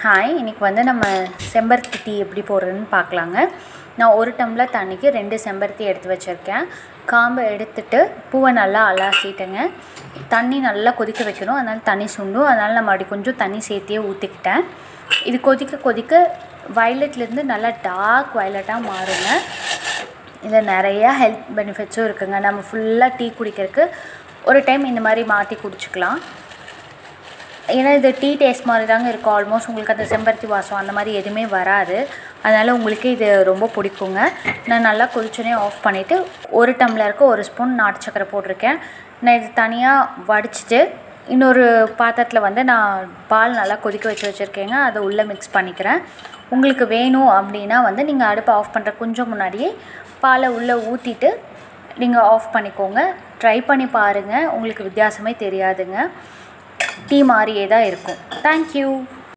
hi இன்றைக்கி வந்து நம்ம செம்பருத்தி டீ எப்படி போடுறதுன்னு பார்க்கலாங்க நான் ஒரு டம்ளர் தண்ணிக்கு ரெண்டு செம்பருத்தி எடுத்து வச்சுருக்கேன் காம்பை எடுத்துட்டு பூவை நல்லா அலாசிட்டேங்க தண்ணி நல்லா கொதிக்க வைக்கணும் அதனால் தண்ணி சுண்டும் அதனால் நான் மறுபடியும் கொஞ்சம் தண்ணி சேர்த்தியே ஊற்றிக்கிட்டேன் இது கொதிக்க கொதிக்க வயலட்லேருந்து நல்லா டார்க் வயலட்டாக மாறுங்க இதில் நிறையா ஹெல்த் பெனிஃபிட்ஸும் இருக்குங்க நம்ம ஃபுல்லாக டீ குடிக்கிறதுக்கு ஒரு டைம் இந்த மாதிரி மாற்றி குடிச்சிக்கலாம் ஏன்னா இது டீ டேஸ்ட் மாதிரி தாங்க இருக்கும் ஆல்மோஸ்ட் உங்களுக்கு அந்த செம்பருத்தி வாசம் அந்த மாதிரி எதுவுமே வராது அதனால் உங்களுக்கு இது ரொம்ப பிடிக்குங்க நான் நல்லா கொதிச்சோடனே ஆஃப் பண்ணிவிட்டு ஒரு டம்ளருக்கு ஒரு ஸ்பூன் நாட்டு சக்கரை போட்டிருக்கேன் நான் இது தனியாக வடிச்சிட்டு இன்னொரு பாத்திரத்தில் வந்து நான் பால் நல்லா கொதிக்க வச்சு வச்சுருக்கேங்க அதை உள்ளே மிக்ஸ் பண்ணிக்கிறேன் உங்களுக்கு வேணும் அப்படின்னா வந்து நீங்கள் அடுப்பை ஆஃப் பண்ணுற கொஞ்சம் முன்னாடியே பாலை உள்ளே ஊற்றிட்டு நீங்கள் ஆஃப் பண்ணிக்கோங்க ட்ரை பண்ணி பாருங்கள் உங்களுக்கு வித்தியாசமே தெரியாதுங்க டீ மாதிரியே தான் இருக்கும் தேங்க்யூ